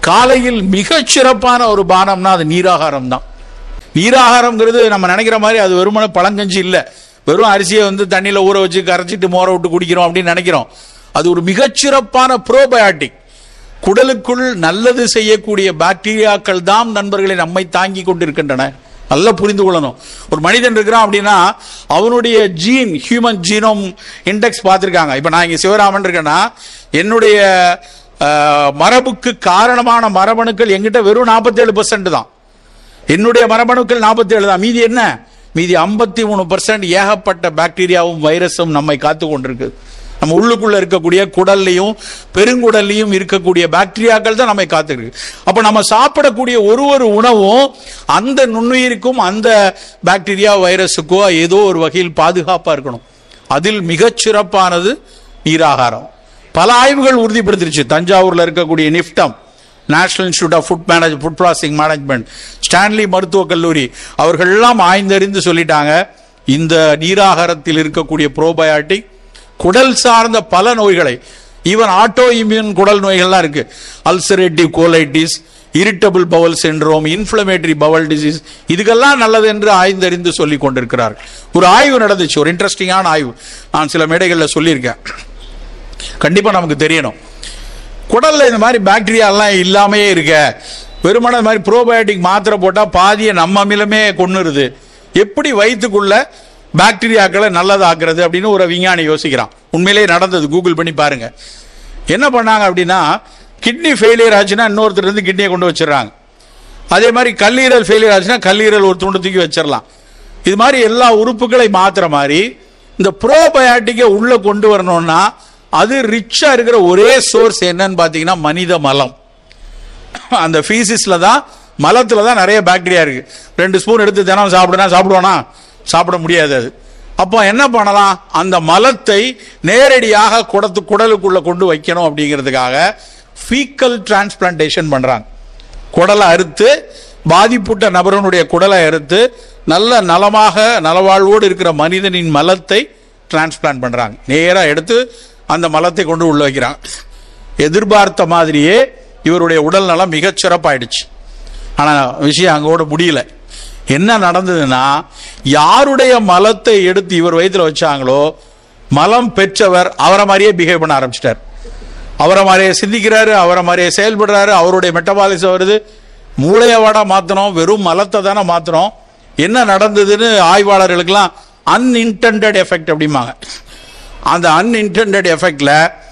காலையில் மிகச் சிறப்பான ஒரு பானம்னா அது நீராகாரம் தான் நீராகாரம்ங்கிறது நம்ம நினைக்கிற மாதிரி அது வெறுமனே பழங்கஞ்சி இல்ல வெறும் அரிசியை வந்து தண்ணியில ஊற வச்சு கரைச்சிட்டு மோர விட்டு குடிக்கிறோம் அப்படின்னு நினைக்கிறோம் அது ஒரு மிகச்சிறப்பான ப்ரோபயாட்டிக் குடலுக்குள் நல்லது செய்யக்கூடிய பாக்டீரியாக்கள் தான் நண்பர்களை நம்மை தாங்கி கொண்டிருக்கின்றன நல்லா புரிந்து கொள்ளணும் ஒரு மனிதன் இருக்கிறான் அப்படின்னா அவனுடைய ஜீன் ஹியூமன் ஜீனோம் இண்டெக்ஸ் பார்த்துருக்காங்க இப்போ நான் இங்கே சிவராமன் இருக்கேன்னா என்னுடைய அஹ், மரபுக்கு காரணமான மரபணுக்கள் எங்கிட்ட வெறும் 47% தான் என்னுடைய மரபணுக்கள் 47 தான் மீதி என்ன மீதி 53% மூணு பர்சன்ட் ஏகப்பட்ட பாக்டீரியாவும் வைரஸும் நம்மை காத்து கொண்டிருக்கு நம்ம உள்ளுக்குள்ள இருக்கக்கூடிய குடல்லையும் பெருங்குடல்லையும் இருக்கக்கூடிய பாக்டீரியாக்கள் தான் நம்மை காத்துருக்கு அப்ப நம்ம சாப்பிடக்கூடிய ஒரு ஒரு உணவும் அந்த நுண்ணுயிருக்கும் அந்த பாக்டீரியா வைரஸுக்கோ ஏதோ ஒரு வகையில் பாதுகாப்பா இருக்கணும் அதில் மிகச் சிறப்பானது நீராகாரம் பல ஆய்வுகள் உறுதிப்படுத்திருச்சு தஞ்சாவூர்ல இருக்கக்கூடிய NIFTEM national institute of food manage food processing management Stanley மருத்துவக் கல்லூரி அவர்கள் எல்லாம் ஆய்ந்தறிந்து சொல்லிட்டாங்க இந்த நீராகாரத்தில் இருக்கக்கூடிய ப்ரோபயாட்டிக் குடல் சார்ந்த பல நோய்களை ஈவன் ஆட்டோ இம்யூன் குடல் நோய்கள்லாம் இருக்கு ulcerative colitis irritable bowel syndrome inflammatory bowel disease இதுக்கெல்லாம் நல்லது என்று ஆய்ந்தறிந்து சொல்லிக் கொண்டிருக்கிறார் ஒரு ஆய்வு நடந்துச்சு ஒரு இன்ட்ரெஸ்டிங்கான ஆய்வு நான் சில மேடைகளில் சொல்லியிருக்கேன் கண்டிப்பா நமக்கு தெரியணும் குடல்ல இந்த மாதிரி பாக்டீரியா எல்லாம் இல்லாமையே இருக்க வெறுமனே இந்த மாதிரி ப்ரோபயோட்டிக் மாத்திரை போட்டா பாதியை நம்ம அமிலமே கொன்னுருது எப்படி வயிற்றுக்குள்ள பாக்டீரியாக்களை நல்லதாக்குறது அப்படின்னு ஒரு விஞ்ஞானி யோசிக்கிறான் உண்மையிலேயே நடந்தது கூகுள் பண்ணி பாருங்க என்ன பண்ணாங்க அப்படின்னா கிட்னி ஃபெயிலியர் ஆச்சுன்னா இன்னொருத்தர் இருந்து கிட்னியை கொண்டு வச்சிடுறாங்க அதே மாதிரி கல்லீரல் ஃபெயிலியர் ஆச்சுன்னா கல்லீரல் ஒரு துண்டு தூக்கி வச்சிடலாம் இது மாதிரி எல்லா உறுப்புகளை மாத்துற மாதிரி இந்த ப்ரோபயாட்டிக்கை உள்ள கொண்டு வரணும்னா அது ரிச்சா இருக்கிற ஒரே சோர்ஸ் என்னன்னு பாத்தீங்கன்னா மனித மலம் அந்த ஃபீசிஸ்ல தான் மலத்துல தான் நிறைய பாக்டீரியா இருக்கு ரெண்டு ஸ்பூன் எடுத்து தினம் சாப்பிடுனா சாப்பிடுவானா சாப்பிட முடியாது அது அப்போ என்ன பண்ணலாம் அந்த மலத்தை நேரடியாக குடத்து குடலுக்குள்ள கொண்டு வைக்கணும் அப்படிங்கிறதுக்காக ஃபீக்கல் டிரான்ஸ்பிளான்டேஷன் பண்றாங்க குடலை அறுத்து பாதிப்புட்ட நபரனுடைய குடலை அறுத்து நல்ல நலமாக நலவாழ்வோடு இருக்கிற மனிதனின் மலத்தை டிரான்ஸ்பிளான்ட் பண்றாங்க நேரா எடுத்து அந்த மலத்தை கொண்டு உள்ள வைக்கிறாங்க எதிர்பார்த்த மாதிரியே இவருடைய உடல் நலம் மிகச் சிறப்பாயிடுச்சு ஆனா விஷயம் அங்கோட முடியல என்ன நடந்ததுன்னா யாருடைய மலத்தை எடுத்து இவர் வயித்துல வச்சாங்களோ மலம் பெற்றவர் அவரை மாதிரியே பிஹேவ் பண்ண ஆரம்பிச்சிட்டார் அவரை மாதிரியே சிந்திக்கிறாரு அவரை மாதிரியே செயல்படுறாரு அவருடைய மெட்டபாலிசம் வருது மூளையவாடா மாத்தணும் வெறும் மலத்தை தானே மாத்தணும் என்ன நடந்ததுன்னு ஆய்வாளர்களுக்கெல்லாம் அன்இன்டெண்டட் எஃபெக்ட் அப்படிம்பாங்க அந்த அன்இன்டெண்டட் எஃபெக்ட்ல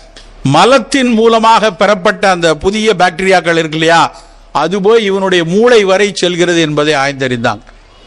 மலத்தின் மூலமாக பெறப்பட்ட அந்த புதிய பாக்டீரியாக்கள் இருக்கு இல்லையா அது போய் இவனுடைய மூளை வரை செல்கிறது என்பதை ஆய்ந்தறிந்தாங்க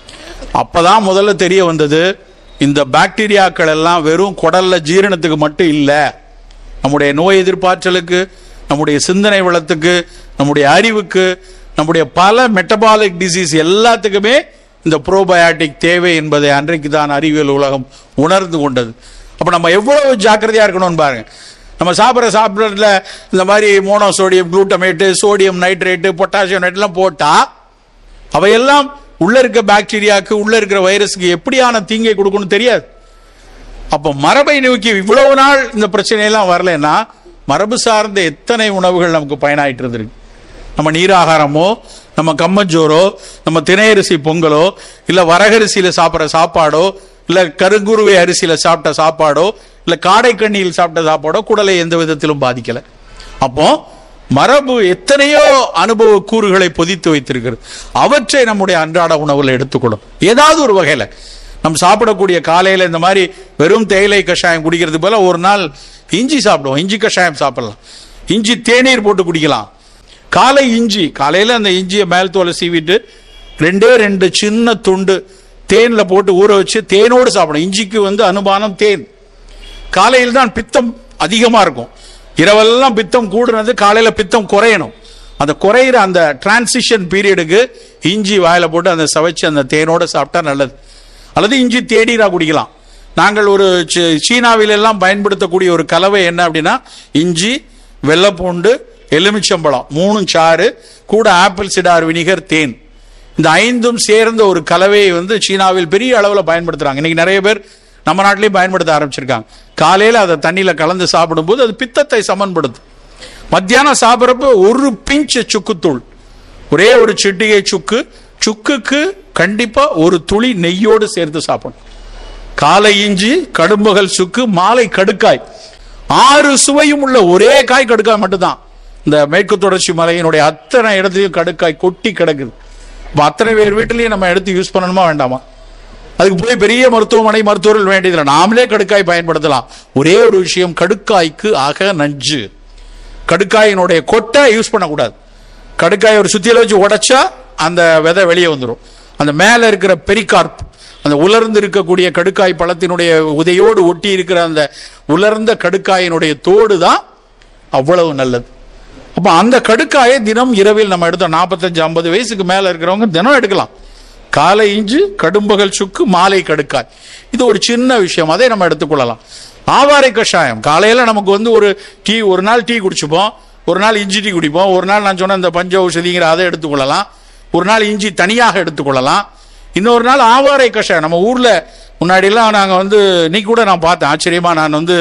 அப்பதான் முதல்ல தெரிய வந்தது இந்த பாக்டீரியாக்கள் எல்லாம் வெறும் குடல்ல ஜீரணத்துக்கு மட்டும் இல்ல நம்முடைய நோய் எதிர்ப்பாற்றலுக்கு நம்முடைய சிந்தனை வளத்துக்கு நம்முடைய அறிவுக்கு நம்முடைய பல மெட்டபாலிக் டிசீஸ் எல்லாத்துக்குமே இந்த ப்ரோபயாட்டிக் தேவை என்பதை அன்றைக்கு தான் அறிவியல் உலகம் உணர்ந்து கொண்டது அப்ப நம்ம எவ்வளவு ஜாக்கிரதையா இருக்கணும்னு பாருங்க நம்ம சாப்பிட்ற சாப்பிட்றதுல இந்த மாதிரி monosodium glutamate sodium nitrate potassium நைட்லாம் போட்டா அவையெல்லாம் உள்ள இருக்க பாக்டீரியாக்கு உள்ள இருக்கிற வைரஸ்க்கு எப்படியான தீங்கை கொடுக்கணும் தெரியாது அப்ப மரபை நோக்கி இவ்வளவு நாள் இந்த பிரச்சனையெல்லாம் வரலன்னா மரபு சார்ந்த எத்தனை உணவுகள் நமக்கு பயனாயிட்டு இருந்திருக்கு நம்ம நீராகாரமோ நம்ம கம்மஞ்சோரோ நம்ம திணையரிசி பொங்கலோ இல்ல வரகரிசியில சாப்பிட்ற சாப்பாடோ இல்ல கருங்குருவை அரிசியில சாப்பிட்ட சாப்பாடோ இல்ல காடைக்கண்ணியில் சாப்பிட்ட சாப்பாடோ குடலை எந்த விதத்திலும் பாதிக்கல அப்போ மரபு எத்தனையோ அனுபவ கூறுகளை பொதித்து வைத்திருக்கிறது அவற்றை நம்முடைய அன்றாட உணவுல எடுத்துக்கொள்ளும் ஏதாவது ஒரு வகையில நம்ம சாப்பிடக்கூடிய காலையில இந்த மாதிரி வெறும் தேயிலை கஷாயம் குடிக்கிறது போல ஒரு நாள் இஞ்சி சாப்பிடுவோம் இஞ்சி கஷாயம் சாப்பிடலாம் இஞ்சி தேநீர் போட்டு குடிக்கலாம் காலை இஞ்சி காலையில அந்த இஞ்சியை மேல் தோலை சீவிட்டு ரெண்டே ரெண்டு சின்ன துண்டு தேன்ல போட்டு ஊற வச்சு தேனோடு சாப்பிடணும் இஞ்சிக்கு வந்து அனுமானம் தேன் காலையில் தான் பித்தம் அதிகமா இருக்கும் இரவெல்லாம் பித்தம் கூடுனது காலையில பித்தம் குறையணும் அந்த குறையிற அந்த டிரான்சிஷன் பீரியடுக்கு இஞ்சி வாயில போட்டு அந்த சவைச்சு அந்த தேனோட சாப்பிட்டா நல்லது அல்லது இஞ்சி தேநீரா குடிக்கலாம் நாங்கள் ஒரு சீ- சீனாவில எல்லாம் பயன்படுத்தக்கூடிய ஒரு கலவை என்ன அப்படின்னா இஞ்சி வெள்ளைப்பூண்டு எலுமிச்சம்பழம் மூணும் சாறு கூட ஆப்பிள் சிடார் வினிகர் தேன் இந்த ஐந்தும் சேர்ந்த ஒரு கலவையை வந்து சீனாவில் பெரிய அளவில் பயன்படுத்துறாங்க இன்னைக்கு நிறைய பேர் நம்ம நாட்டிலையும் பயன்படுத்த ஆரம்பிச்சிருக்காங்க காலையில அதை தண்ணியில கலந்து சாப்பிடும்போது அது பித்தத்தை சமன்படுத்தும் மத்தியானம் சாப்பிட்றப்ப ஒரு பிஞ்ச் சுக்குத்தூள் ஒரே ஒரு சிட்டிகை சுக்கு சுக்குக்கு கண்டிப்பா ஒரு துளி நெய்யோடு சேர்த்து சாப்பிடணும் காலை இஞ்சி கடும்பகல் சுக்கு மாலை கடுக்காய் ஆறு சுவையும் உள்ள ஒரே காய் கடுக்காய் மட்டும்தான் இந்த மேற்கு தொடர்ச்சி மலையினுடைய அத்தனை இடத்துலயும் கடுக்காய் கொட்டி கிடக்குது அப்ப அத்தனை பேர் வீட்டிலையும் நம்ம எடுத்து யூஸ் பண்ணணுமா வேண்டாமா அதுக்கு போய் பெரிய மருத்துவமனை மருத்துவர்கள் வேண்டியதில்லை நாமளே கடுக்காய் பயன்படுத்தலாம் ஒரே ஒரு விஷயம் கடுக்காய்க்கு அக நஞ்சு கடுக்காயினுடைய கொட்டை யூஸ் பண்ணக்கூடாது கடுக்காய் ஒரு சுத்தியில வச்சு உடைச்சா அந்த விதை வெளியே வந்துடும் அந்த மேல இருக்கிற பெரிகார்ப் அந்த உலர்ந்து இருக்கக்கூடிய கடுக்காய் பழத்தினுடைய உதையோடு ஒட்டி இருக்கிற அந்த உலர்ந்த கடுக்காயினுடைய தோடு தான் அவ்வளவு நல்லது அப்ப அந்த கடுக்காயை தினம் இரவில் நம்ம எடுத்தோம் நாற்பத்தஞ்சு ஐம்பது வயசுக்கு மேல இருக்கிறவங்க தினம் எடுக்கலாம் காலை இஞ்சு கடும்பகல் சுக்கு மாலை கடுக்காய் இது ஒரு சின்ன விஷயம் அதை நம்ம எடுத்துக்கொள்ளலாம் ஆவாரை கஷாயம் காலையில நமக்கு வந்து ஒரு டீ ஒரு நாள் டீ குடிச்சுப்போம் ஒரு நாள் இஞ்சி டீ குடிப்போம் ஒரு நாள் நான் சொன்ன இந்த பஞ்ச ஔஷதிங்கிற அதை எடுத்துக்கொள்ளலாம் ஒரு நாள் இஞ்சி தனியாக எடுத்துக்கொள்ளலாம் இன்னொரு நாள் ஆவாரை கஷாயம் நம்ம ஊர்ல முன்னாடிலாம் நாங்க வந்து இன்னைக்கு கூட நான் பார்த்தேன் ஆச்சரியமா நான் வந்து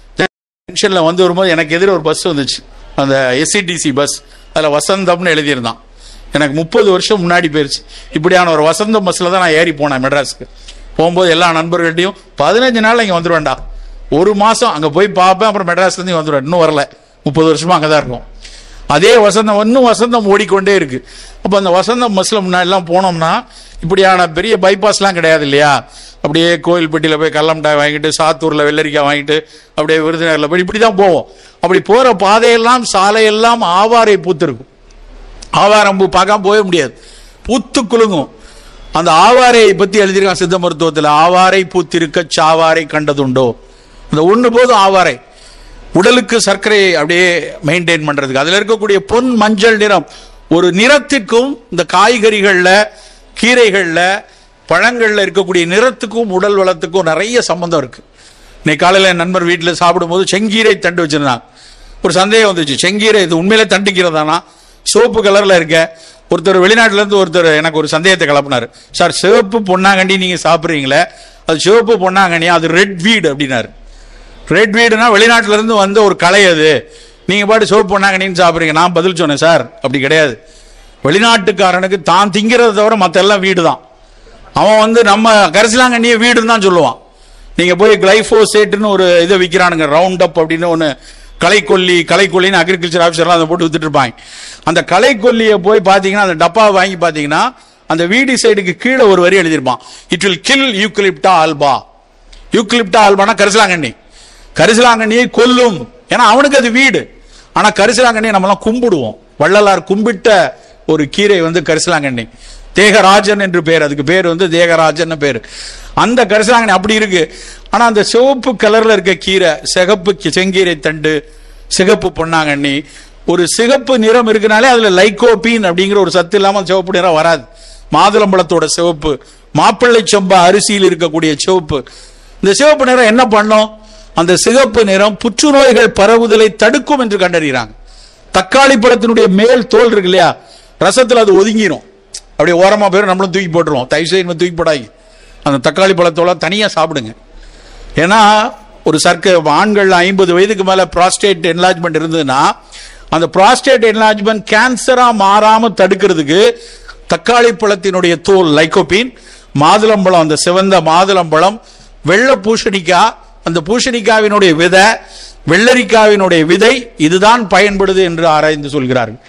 ஜங்ஷன்ல வந்து வரும்போது எனக்கு எதிர ஒரு பஸ் வந்துச்சு அந்த எஸ்சிடிசி பஸ் அதுல வசந்தம்னு எழுதியிருந்தான் எனக்கு முப்பது வருஷம் முன்னாடி போயிருச்சு இப்படியான ஒரு வசந்தம் பஸ்ல தான் நான் ஏறி போனேன் மெட்ராஸ்க்கு போகும்போது எல்லா நண்பர்கள்ட்டையும் பதினஞ்சு நாள் இங்க வந்துருவேன்டா ஒரு மாசம் அங்க போய் பார்ப்பேன் அப்புறம் மெட்ராஸ்ல இருந்து வந்துருவேன் இன்னும் வரல முப்பது வருஷமா அங்கதான் இருக்கும் அதே வசந்தம் இன்னும் வசந்தம் ஓடிக்கொண்டே இருக்கு அப்ப அந்த வசந்தம் பஸ்ல முன்னாடி எல்லாம் போனோம்னா இப்படியான பெரிய பைபாஸ்லாம் கிடையாது இல்லையா அப்படியே கோயில்பட்டியில போய் கல்லமிட்டாய் வாங்கிட்டு சாத்தூர்ல வெள்ளரிக்காய் வாங்கிட்டு அப்படியே விருதுநகர்ல போய் இப்படிதான் போவோம் அப்படி போற பாதையெல்லாம் சாலையெல்லாம் ஆவாரை பூத்திருக்கும் ஆவாரம் பூ பார்க்காம போக முடியாது பூத்து குலுங்கும் அந்த ஆவாரையை பத்தி எழுதியிருக்கான் சித்த மருத்துவத்தில் ஆவாரை பூத்திருக்க சாவாரை கண்டதுண்டோ அந்த ஒண்ணு போதும் ஆவாரை உடலுக்கு சர்க்கரையை அப்படியே மெயின்டைன் பண்றதுக்கு அதுல இருக்கக்கூடிய பொன் மஞ்சள் நிறம் ஒரு நிறத்திற்கும் இந்த காய்கறிகள்ல கீரைகள்ல பழங்கள்ல இருக்கக்கூடிய நிறத்துக்கும் உடல் வளத்துக்கும் நிறைய சம்பந்தம் இருக்கு இன்னைக்கு காலையில என் நண்பர் வீட்டில் சாப்பிடும்போது செங்கீரை தண்டு வச்சிருந்தாங்க ஒரு சந்தேகம் வந்துச்சு செங்கீரை இது உண்மையிலே தண்டிக்கிறதானா சிவப்பு கலர்ல இருக்க ஒருத்தர் வெளிநாட்டுல இருந்து ஒருத்தர் எனக்கு ஒரு சந்தேகத்தை கிளப்பினாரு சார் சிவப்பு பொன்னாங்கண்ணி நீங்க சாப்பிடுறீங்களே அது சிவப்பு பொன்னாங்கண்ணி அது ரெட் வீடு அப்படின்னாரு ரெட் வீடுனா வெளிநாட்டுல இருந்து வந்த ஒரு கலை அது நீங்க பாட்டு சிவப்பு பொன்னாங்கண்ணின்னு சாப்பிடுறீங்க நான் பதில் சொன்னேன் சார் அப்படி கிடையாது வெளிநாட்டுக்காரனுக்கு தான் திங்கிறத தவிர மத்த எல்லாம் வீடு தான் அவன் வந்து நம்ம கரிசலாங்கண்ணிய வீடுன்னு தான் சொல்லுவான் நீங்க போய் கிளைபோசேட்னு ஒரு இதை விற்கிறானுங்க ரவுண்ட் அப் அப்படின்னு ஒன்று களைக்கொல்லி களைக்கொல்லின்னு அக்ரிகல்ச்சர் ஆஃபீஸர்லாம் அதை போட்டு வித்துட்டு இருப்பாங்க அந்த களைக்கொல்லியை போய் பார்த்தீங்கன்னா அந்த டப்பாவை வாங்கி பார்த்தீங்கன்னா அந்த வீடி சைடுக்கு கீழே ஒரு வரி எழுதியிருப்பான் it will kill eclipta alba eclipta ஆல்பானா கரிசலாங்கண்ணி கரிசலாங்கண்ணியை கொல்லும் ஏன்னா அவனுக்கு அது வீடு ஆனா கரிசலாங்கண்ணியை நம்மலாம் கும்பிடுவோம் வள்ளலார் கும்பிட்ட ஒரு கீரை வந்து கரிசலாங்கண்ணி தேகராஜன் என்று பேர் அதுக்கு பேர் வந்து தேகராஜன் பேர் அந்த கரிசலாங்கண்ணி அப்படி இருக்கு ஆனா அந்த சிவப்பு கலர்ல இருக்க கீரை சிகப்பு கி- செங்கீரை தண்டு சிகப்பு பொன்னாங்கண்ணி ஒரு சிகப்பு நிறம் இருக்குனாலே அதுல லைகோபீன் அப்படிங்கிற ஒரு சத்து இல்லாம சிவப்பு நிறம் வராது மாதுளம்பழத்தோட சிவப்பு மாப்பிள்ளை சம்பா அரிசியில் இருக்கக்கூடிய சிவப்பு இந்த சிவப்பு நிறம் என்ன பண்ணும் அந்த சிகப்பு நிறம் புற்றுநோய்கள் பரவுதலை தடுக்கும் என்று கண்டறிகிறாங்க தக்காளி பழத்தினுடைய மேல் தோல் இருக்கு இல்லையா ரசத்துல அது ஒதுங்கிரும் அப்படியே ஓரமா போயிடும் நம்மளும் தூக்கி போட்டுருவோம் தயவு செய்து தூக்கி போடாங்க அந்த தக்காளி பழத்தோட தனியா சாப்பிடுங்க ஏன்னா ஒரு சர்க்க ஆண்கள் ஐம்பது வயதுக்கு மேல ப்ராஸ்டேட் என்லார்ஜ்மெண்ட் இருந்ததுன்னா அந்த ப்ராஸ்டேட் என்லார்ஜ்மெண்ட் கேன்சரா மாறாம தடுக்கிறதுக்கு தக்காளி பழத்தினுடைய தோல் லைகோபின் மாதுளம்பழம் அந்த சிவந்த மாதுளம்பழம் வெள்ளை பூசணிக்காய் அந்த பூசணிக்காவினுடைய விதை வெள்ளரிக்காவினுடைய விதை இதுதான் பயன்படுது என்று ஆராய்ந்து சொல்கிறார்கள்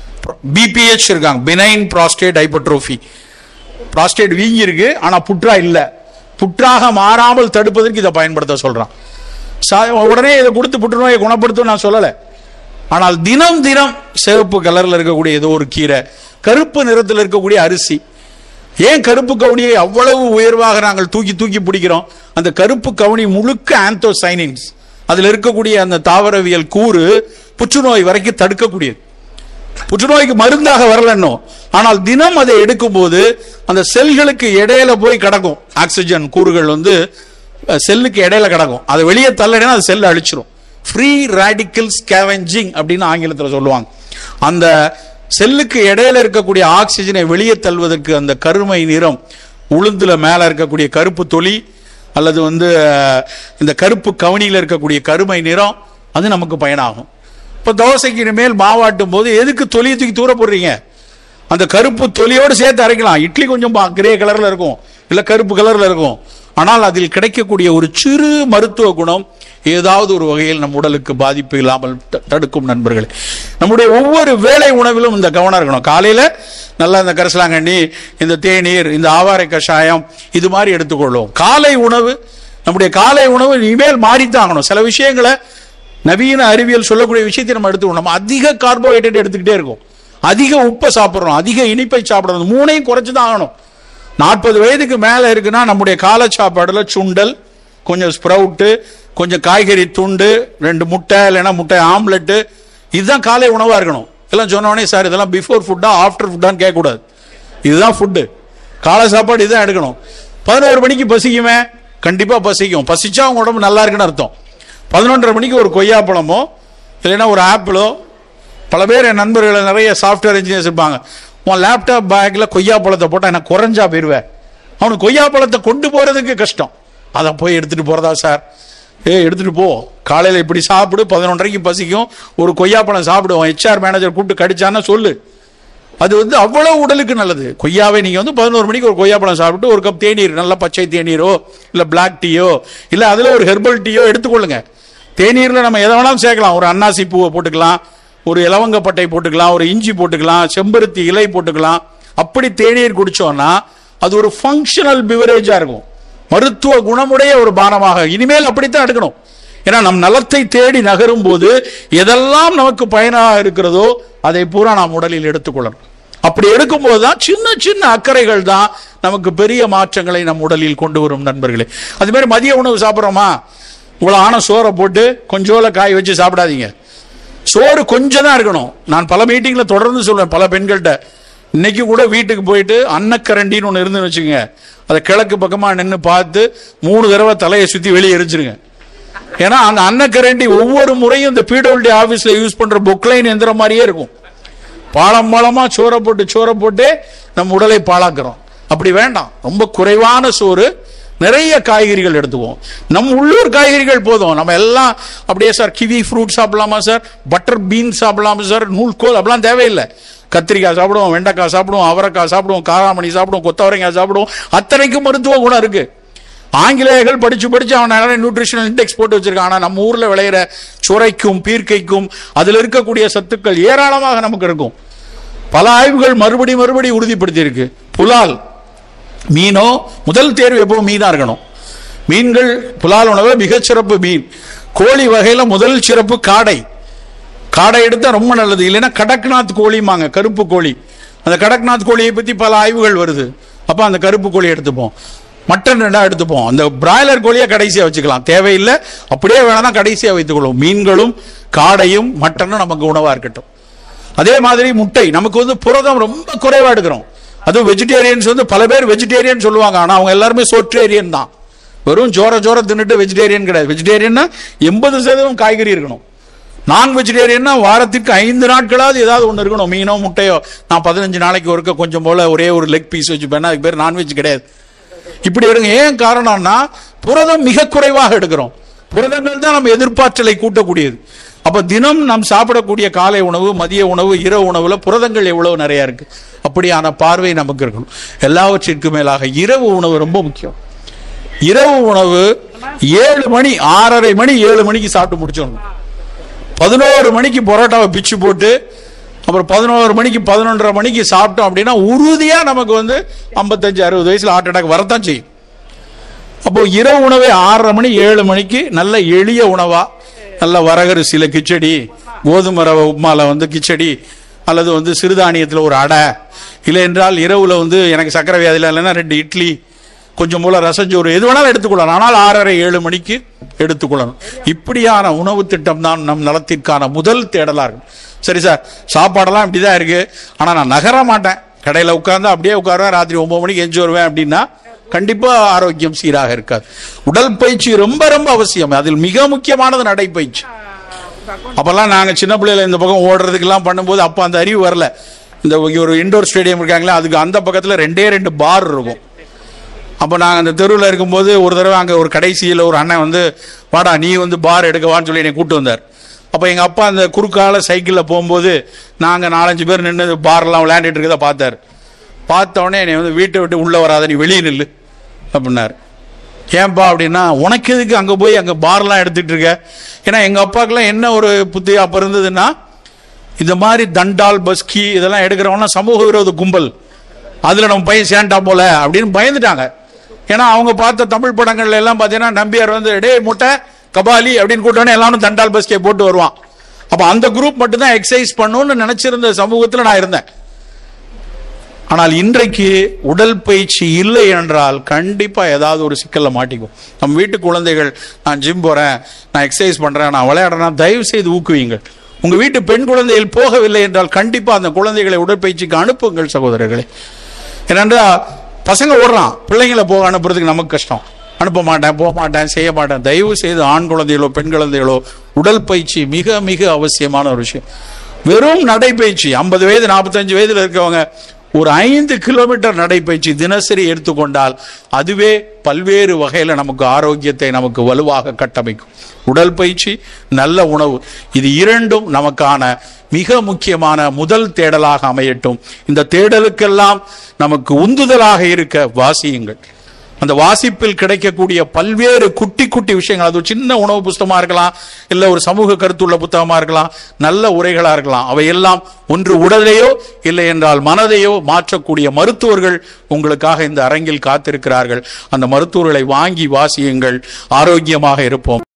பிபிஹெச் இருக்காங்க பினைன் ப்ராஸ்டேட் ஹைப்பர்ட்ரோஃபி ப்ராஸ்டேட் வீங்கி இருக்கு ஆனா புற்றா இல்ல புற்றாக மாறாமல் தடுப்பதற்கு இதை பயன்படுத்த சொல்றான் சா- உடனே இதை கொடுத்து புற்றுநோயை குணப்படுத்தும் நான் சொல்லல ஆனால் தினம் தினம் சிவப்பு கலர்ல இருக்கக்கூடிய ஏதோ ஒரு கீரை கருப்பு நிறத்தில் இருக்கக்கூடிய அரிசி ஏன் கருப்பு கவுனியை அவ்வளவு உயர்வாக நாங்கள் தூக்கி தூக்கி பிடிக்கிறோம் அந்த கருப்பு கவுனி முழுக்க ஆந்தோசைனின்ஸ் அதுல இருக்கக்கூடிய அந்த தாவரவியல் கூறு புற்றுநோய் வரைக்கும் தடுக்கக்கூடியது புற்றுநோய்க்கு மருந்தாக வரலன்னோ ஆனால் தினம் அதை எடுக்கும்போது அந்த செல்களுக்கு இடையில போய் கிடக்கும் ஆக்சிஜன் கூறுகள் வந்து அஹ், செல்லுக்கு இடையில கிடக்கும் அதை வெளியே தள்ளனா அது செல் அழிச்சிரும் ஃப்ரீ ரேடிக்கல் ஸ்கேவெஞ்சிங் அப்படின்னு ஆங்கிலத்தில் சொல்லுவாங்க அந்த செல்லுக்கு இடையில இருக்கக்கூடிய ஆக்சிஜனை வெளியே தள்ளுவதற்கு அந்த கருமை நிறம் உளுந்துல மேல இருக்கக்கூடிய கருப்பு தொலி அல்லது வந்து அஹ், இந்த கருப்பு கவனியில் இருக்கக்கூடிய கருமை நிறம் அது நமக்கு பயனாகும் இப்ப தோசைக்கு இனிமேல் மாவாட்டும் போது எதுக்கு தொலியை தூக்கி தூர போடுறீங்க அந்த கருப்பு தொலியோடு சேர்த்து அரைக்கலாம் இட்லி கொஞ்சம் கிரே கலர்ல இருக்கும் இல்ல கருப்பு கலர்ல இருக்கும் ஆனால் அதில் கிடைக்கக்கூடிய ஒரு சிறு மருத்துவ குணம் ஏதாவது ஒரு வகையில் நம் உடலுக்கு பாதிப்பு இல்லாமல் த- தடுக்கும் நண்பர்களே நம்முடைய ஒவ்வொரு வேளை உணவிலும் இந்த கவனம் இருக்கணும் காலையில நல்லா இந்த கரிசலாங்கண்ணி இந்த தேநீர் இந்த ஆவாரை கஷாயம் இது மாதிரி எடுத்துக்கொள்வோம் காலை உணவு நம்முடைய காலை உணவு இனிமேல் மாறித்தான் ஆகணும் சில விஷயங்களை நவீன அறிவியல் சொல்லக்கூடிய விஷயத்தை நம்ம எடுத்துக்கணும் நம்ம அதிக கார்போஹைட்ரேட் எடுத்துக்கிட்டே இருக்கோம் அதிக உப்பை சாப்பிடுறோம் அதிக இனிப்பை சாப்பிடுறோம் மூணையும் குறைச்சு தான் ஆகணும் நாற்பது வயதுக்கு மேல இருக்குன்னா நம்முடைய காலை சாப்பாடுல சுண்டல் கொஞ்சம் ஸ்ப்ரவுட்டு கொஞ்சம் காய்கறி துண்டு ரெண்டு முட்டை இல்லைன்னா முட்டை ஆம்லெட்டு இதுதான் காலை உணவா இருக்கணும் எல்லாம் சொன்ன உடனே சார் இதெல்லாம் பிஃபோர் ஃபுட்டா ஆஃப்டர் ஃபுட்டான்னு கேட்கக்கூடாது இதுதான் ஃபுட்டு காலை சாப்பாடு இதுதான் எடுக்கணும் பதினோரு மணிக்கு பசிக்குமே கண்டிப்பா பசிக்கும் பசிச்சா உங்க உடம்பு நல்லா இருக்குன்னு அர்த்தம் பதினொன்றரை மணிக்கு ஒரு கொய்யாப்பழமோ இல்லைன்னா ஒரு ஆப்பிளோ பல பேர் என் நண்பர்கள் நிறைய சாஃப்ட்வேர் இன்ஜினியர்ஸ் இருப்பாங்க உன் லேப்டாப் பேக்கில் கொய்யாப்பழத்தை போட்டால் எனக்கு குறைஞ்சா போயிடுவேன் அவனுக்கு கொய்யாப்பழத்தை கொண்டு போகிறதுக்கு கஷ்டம் அதை போய் எடுத்துகிட்டு போகிறதா சார் ஏ எடுத்துகிட்டு போ காலையில் இப்படி சாப்பிடு பதினொன்றரைக்கு பசிக்கும் ஒரு கொய்யாப்பழம் சாப்பிடுவோம் ஹெச்ஆர் மேனேஜர் கூப்பிட்டு கடிச்சான்னா சொல்லு அது வந்து அவ்வளவு உடலுக்கு நல்லது கொய்யாவை நீங்க வந்து பதினோரு மணிக்கு ஒரு கொய்யாப்பழம் சாப்பிட்டு ஒரு கப் தேநீர் நல்ல பச்சை தேநீரோ இல்ல பிளாக் டீயோ இல்ல அதுல ஒரு ஹெர்பல் டீயோ எடுத்துக்கொள்ளுங்க தேநீர்ல நம்ம எதை வேணாலும் சேர்க்கலாம் ஒரு அன்னாசி பூவை போட்டுக்கலாம் ஒரு இலவங்க பட்டை போட்டுக்கலாம் ஒரு இஞ்சி போட்டுக்கலாம் செம்பருத்தி இலை போட்டுக்கலாம் அப்படி தேநீர் குடிச்சோம்னா அது ஒரு ஃபங்க்ஷனல் பிவரேஜா இருக்கும் மருத்துவ குணமுடைய ஒரு பானமாக இனிமேல் அப்படித்தான் எடுக்கணும் ஏன்னா நம் நலத்தை தேடி நகரும் போது எதெல்லாம் நமக்கு பயனாக இருக்கிறதோ அதை பூரா நாம் உடலில் எடுத்துக்கொள்ளணும் அப்படி எடுக்கும்போது தான் சின்ன சின்ன அக்கறைகள் தான் நமக்கு பெரிய மாற்றங்களை நம் உடலில் கொண்டு வரும் நண்பர்களே அது மாதிரி மதிய உணவு சாப்பிட்றோமா இவ்வளோ ஆன சோறை போட்டு கொஞ்சோல காய் வச்சு சாப்பிடாதீங்க சோறு கொஞ்சம் தான் இருக்கணும் நான் பல மீட்டிங்ல தொடர்ந்து சொல்லுவேன் பல பெண்கள்கிட்ட இன்னைக்கு கூட வீட்டுக்கு போயிட்டு அன்னக்கரண்டின்னு ஒன்று இருந்து வச்சுங்க அதை கிழக்கு பக்கமா நின்று பார்த்து மூணு தடவை தலையை சுத்தி வெளியே எரிச்சிருங்க ஏன்னா அந்த அன்னக்கரண்டி ஒவ்வொரு முறையும் இந்த பிடபிள்யூடி ஆபீஸ்ல யூஸ் பண்ற பொக்லைன் எந்திர மாதிரியே இருக்கும் பாலம் பாலமா சோறை போட்டு சோறை போட்டு நம்ம உடலை பாழாக்குறோம் அப்படி வேண்டாம் ரொம்ப குறைவான சோறு நிறைய காய்கறிகள் எடுத்துக்குவோம் நம் உள்ளூர் காய்கறிகள் போதும் நம்ம எல்லாம் அப்படியே சார் கிவி ஃப்ரூட் சாப்பிடலாமா சார் பட்டர் பீன் சாப்பிடலாமா சார் நூல்கோல் அப்படிலாம் தேவையில்லை கத்திரிக்காய் சாப்பிடுவோம் வெண்டைக்காய் சாப்பிடுவோம் அவரைக்காய் சாப்பிடுவோம் காராமணி சாப்பிடுவோம் கொத்தவரைக்காய் சாப்பிடுவோம் அத்தனைக்கும் மருத்துவ குணம் இருக்கு ஆங்கிலேயர்கள் படிச்சு படிச்சு அவன் நிறைய நியூட்ரிஷனல் இண்டெக்ஸ் போட்டு வச்சிருக்கான் ஆனா நம்ம ஊர்ல விளையிற சுரைக்கும் பீர்க்கைக்கும் அதுல இருக்கக்கூடிய சத்துக்கள் ஏராளமாக நமக்கு இருக்கும் பல ஆய்வுகள் மறுபடி மறுபடி உறுதிப்படுத்தி இருக்கு புலால் மீனோ முதல் தேர்வு எப்பவும் மீனா இருக்கணும் மீன்கள் புலால் உணவு மிகச்சிறப்பு மீன் கோழி வகையில முதல் சிறப்பு காடை காடை எடுத்தா ரொம்ப நல்லது இல்லைன்னா கடக்நாத் கோழிமாங்க கருப்பு கோழி அந்த கடக்நாத் கோழியை பத்தி பல ஆய்வுகள் வருது அப்ப அந்த கருப்பு கோழி எடுத்துப்போம் மட்டன் ரெண்டா எடுத்துப்போம் அந்த பிராய்லர் கோழியை கடைசியா வச்சுக்கலாம் தேவையில்லை அப்படியே வேணா கடைசியா வைத்துக்கொள்வோம் மீன்களும் காடையும் மட்டனும் நமக்கு உணவா இருக்கட்டும் அதே மாதிரி முட்டை நமக்கு வந்து புரதம் ரொம்ப குறைவா எடுக்கிறோம் அதுவும் வெஜிடேரியன்ஸ் வந்து பல பேர் வெஜிடேரியன் சொல்லுவாங்க ஆனா அவங்க எல்லாருமே சோற்றேரியன் தான் வெறும் ஜோர ஜோர தின்னுட்டு வெஜிடேரியன் கிடையாது வெஜிடேரியன்னா எண்பது சதவீதம் காய்கறி இருக்கணும் நான் வெஜிடேரியன்னா வாரத்திற்கு ஐந்து நாட்களாவது ஏதாவது ஒன்று இருக்கணும் மீனோ முட்டையோ நான் பதினஞ்சு நாளைக்கு ஒருக்க கொஞ்சம் போல ஒரே ஒரு லெக் பீஸ் வச்சுப்பேன் அதுக்கு பேர் நான்வெஜ் கிடையாது இப்படி எடுங்க ஏன் காரணம்னா புரதம் மிக குறைவாக எடுக்கிறோம் புரதங்கள் தான் நம்ம எதிர்ப்பாற்றலை கூட்டக்கூடியது அப்ப தினம் நாம் சாப்பிடக்கூடிய காலை உணவு மதிய உணவு இரவு உணவுல புரதங்கள் எவ்வளவு நிறைய இருக்கு அப்படியான பார்வை நமக்கு இருக்கணும் எல்லாவற்றிற்கும் மேலாக இரவு உணவு ரொம்ப முக்கியம் இரவு உணவு ஏழு மணி ஆறரை மணி ஏழு மணிக்கு சாப்பிட்டு முடிச்சிடணும் பதினோரு மணிக்கு பரோட்டாவை பிச்சு போட்டு அப்புறம் பதினோரு மணிக்கு பதினொன்றரை மணிக்கு சாப்பிட்டோம் அப்படின்னா உறுதியா நமக்கு வந்து ஐம்பத்தஞ்சு அறுபது வயசுல ஹார்ட் அட்டாக் வரத்தான் செய்யும் அப்போ இரவு உணவை ஆறரை மணி ஏழு மணிக்கு நல்ல எளிய உணவா நல்ல வரகரிசியில கிச்சடி கோதுமை ரவை உப்புமால வந்து கிச்சடி அல்லது வந்து சிறுதானியத்துல ஒரு அடை இல்லை என்றால் இரவுல வந்து எனக்கு சக்கரை வியாதியில் இல்லைன்னா ரெண்டு இட்லி கொஞ்சம் போல ரசஞ்சோறு எது வேணாலும் எடுத்துக்கொள்ளலாம் ஆனால் ஆறரை ஏழு மணிக்கு எடுத்துக்கொள்ளணும் இப்படியான உணவு திட்டம் தான் நம் நலத்திற்கான முதல் தேடலா இருக்கும் சரி சார் சாப்பாடெல்லாம் இப்படிதான் இருக்கு ஆனா நான் நகர மாட்டேன் கடையில உட்கார்ந்து அப்படியே உட்காருவேன் ராத்திரி ஒன்பது மணிக்கு எஞ்சி வருவேன் அப்படின்னா கண்டிப்பா ஆரோக்கியம் சீராக இருக்காது உடல் பயிற்சி ரொம்ப ரொம்ப அவசியம் அதில் மிக முக்கியமானது நடைப்பயிற்சி அப்பெல்லாம் நாங்க சின்ன பிள்ளையில இந்த பக்கம் ஓடுறதுக்கெல்லாம் பண்ணும்போது அப்ப அந்த அறிவு வரல இந்த ஒரு இண்டோர் ஸ்டேடியம் இருக்காங்களே அதுக்கு அந்த பக்கத்துல ரெண்டே ரெண்டு பார் இருக்கும் அப்போ நாங்கள் அந்த தெருவில் இருக்கும்போது ஒரு தடவை அங்கே ஒரு கடைசியில் ஒரு அண்ணன் வந்து வாடா நீ வந்து பார் எடுக்கவான்னு சொல்லி என்னை கூட்டு வந்தார் அப்ப எங்க அப்பா அந்த குறுக்கால சைக்கிள்ல போகும்போது நாங்க நாலஞ்சு பேர் நின்று பார்லாம் விளையாண்டுட்டு இருக்கத பார்த்தாரு பார்த்த உடனே என்னை வந்து வீட்டை விட்டு உள்ள வராத நீ வெளியே நில்லு அப்படின்னாரு ஏன்பா அப்படின்னா உனக்கு எதுக்கு அங்க போய் அங்க பார்லாம் எடுத்துட்டு இருக்க ஏன்னா எங்க அப்பாக்கெல்லாம் என்ன ஒரு புத்தி அப்ப இருந்ததுன்னா இந்த மாதிரி தண்டால் பஸ்கி இதெல்லாம் எடுக்கிறவங்க சமூக விரோத கும்பல் அதுல நம்ம பையன் சேண்டா போல அப்படின்னு பயந்துட்டாங்க ஏன்னா அவங்க பார்த்த தமிழ் படங்கள்ல எல்லாம் பாத்தீங்கன்னா நம்பியார் வந்து டேய் முட்டை கபாலி அப்படின்னு கூட்டோன்னே எல்லாரும் தண்டால் பஸ்கே போட்டு வருவான் அப்ப அந்த குரூப் மட்டும் தான் எக்ஸசைஸ் பண்ணணும்னு நினைச்சிருந்த சமூகத்துல நான் இருந்தேன் ஆனால் இன்றைக்கு உடல் பயிற்சி இல்லை என்றால் கண்டிப்பா ஏதாவது ஒரு சிக்கல்ல மாட்டிக்கும் நம்ம வீட்டு குழந்தைகள் நான் ஜிம் போறேன் நான் எக்ஸசைஸ் பண்றேன் நான் விளையாடுறேன் தயவு செய்து ஊக்குவீங்கள் உங்க வீட்டு பெண் குழந்தைகள் போகவில்லை என்றால் கண்டிப்பா அந்த குழந்தைகளை உடற்பயிற்சிக்கு அனுப்புங்கள் சகோதரர்களே ஏனென்றா பசங்க ஓடுறான் பிள்ளைங்களை போக அனுப்புறதுக்கு நமக்கு கஷ்டம் அனுப்ப மாட்டேன் போக மாட்டேன் செய்ய மாட்டேன் தயவு செய்து ஆண் குழந்தைகளோ பெண் குழந்தைகளோ உடல் பயிற்சி மிக மிக அவசியமான ஒரு விஷயம் வெறும் நடைப்பயிற்சி ஐம்பது வயது நாற்பத்தஞ்சு வயதுல இருக்கவங்க ஒரு ஐந்து கிலோமீட்டர் நடைப்பயிற்சி தினசரி எடுத்துக்கொண்டால் அதுவே பல்வேறு வகையில நமக்கு ஆரோக்கியத்தை நமக்கு வலுவாக கட்டமைக்கும் உடல் பயிற்சி நல்ல உணவு இது இரண்டும் நமக்கான மிக முக்கியமான முதல் தேடலாக அமையட்டும் இந்த தேடலுக்கெல்லாம் நமக்கு உந்துதலாக இருக்க வாசியுங்கள் அந்த வாசிப்பில் கிடைக்கக்கூடிய பல்வேறு குட்டி குட்டி விஷயங்கள் அது ஒரு சின்ன உணவு புஸ்தகமா இருக்கலாம் இல்ல ஒரு சமூக கருத்துள்ள புத்தகமா இருக்கலாம் நல்ல உரைகளா இருக்கலாம் அவையெல்லாம் ஒன்று உடலையோ இல்லை என்றால் மனதையோ மாற்றக்கூடிய மருத்துவர்கள் உங்களுக்காக இந்த அரங்கில் காத்திருக்கிறார்கள் அந்த மருத்துவர்களை வாங்கி வாசியுங்கள் ஆரோக்கியமாக இருப்போம்